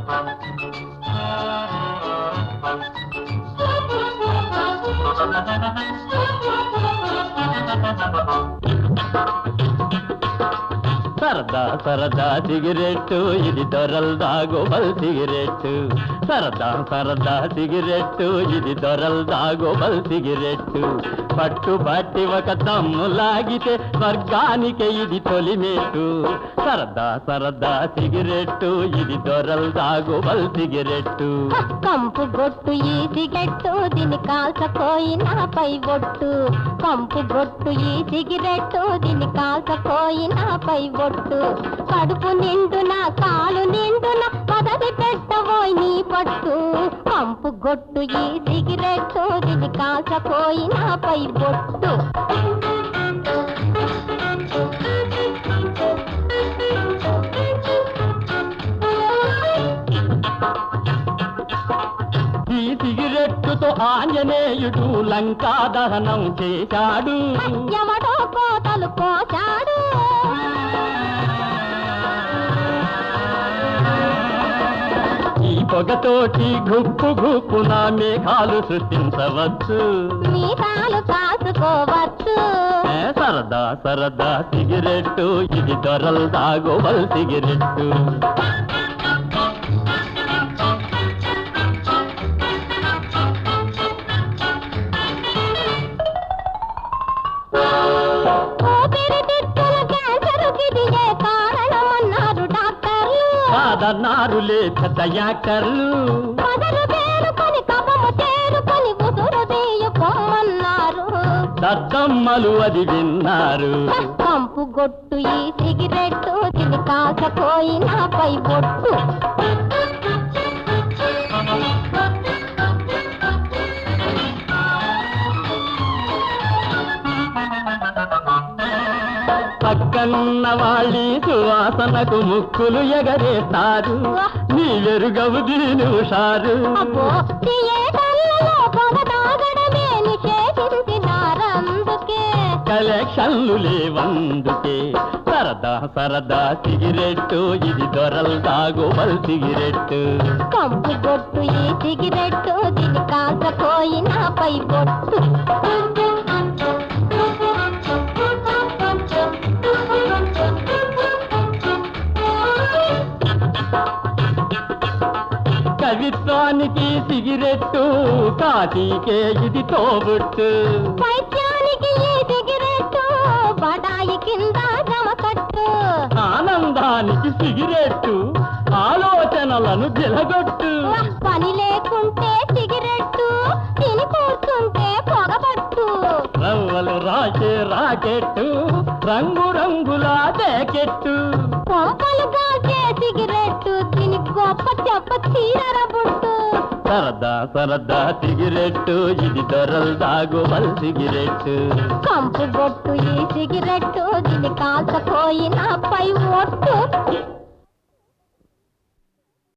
సరదా సరదా సిగరెట్టు ఇది దొరల్ దాగోబల్ సిగరెట్టు సరదా సరదా సిగరెట్టు ఇది దొరల్ దాగోబల్ సిగరెట్టు పట్టు పట్టి ఒక దమ్ము లాగితే స్వర్గానికి ఇది తొలిమేటు సరదా సరదా సిగరెట్టు ఇది దొరల్ దాగోబల్ సిగరెట్టు కంపు గొట్టు ఈ సిగరెట్టు దీని కాల్చకోయినాపై ఒట్టు కంపు గొట్టు ఈ సిగరెట్టు దీని కాల్చకోయినాపై ఒట్టు కడుపు నిండున కాలు నిండున పదవి పెట్టబోయి నీ పట్టు కంపు గొట్టు ఈ సిగరెట్టు దీని కాల్చకోయినాపై ఒట్టు ఈ సిగరెట్టుతో ఆంజనేయుడు లంకా దహనం చేశాడు యమడో కోతలు కోశాడు ఈ పొగతోటి గుప్పు గుప్పున మేఘాలు సృష్టించవచ్చు మీసాలు కాసుకోవచ్చు ఏ సరదా సరదా సిగరెట్టు ఇది దొరల్ దాగోవల్ సిగరెట్టు ఊపిరితిత్తుల క్యాన్సరుకి ఇదియే కారణమన్నారు డాక్టర్లు కాదన్నారులే పెద్ద యాక్టర్లు పదరు తేరుకొని కపము తేరుకొని ఉదురు పొమ్మన్నారు దద్దమ్మలు అది విన్నారు కంపు గొట్టు ఈ సిగరెట్టు తిని కాకపోయినాపై బొట్టు పక్కన్న వాళ్ళి సువాసనకు ముక్కులు ఎగరేస్తారు నీ వెరుగవు దీని హుషారు అబ్బో థియేటర్లలో పొగ తాగడమే నిషేధించినారందుకే కలెక్షన్లు లేవందుకే సరదా సరదా సిగరెట్టు ఇది దొరల్ దాగోవల్ సిగరెట్టు కంపు గొట్టు ఈ సిగరెట్టు దీని కాకపోయినాపై బొట్టు కవిత్వానికి సిగరెట్టు కాశీకే ఇది తోబుట్టు పైత్యానికి ఈ సిగరెట్టు బడాయి కింద జమకట్టు ఆనందానికి సిగరెట్టు ఆలోచనలను గిలగొట్టు పని లేకుంటే సిగరెట్టు తిని కూర్చుంటే పొగబట్టు రవ్వలు రాసే రాకెట్టు రంగు రంగుల జాకెట్టు కొంపలు కాసే సిగరెట్టు తిని గొప్ప చెప్ప చీరర బుట్టు సరదా సరదా సిగరెట్టు ఇది దొరల్ దాగోవల్ సిగరెట్టు కంపు గొట్టు ఈ సిగరెట్టు దీని కాల్చపోయిన పై ఒట్టు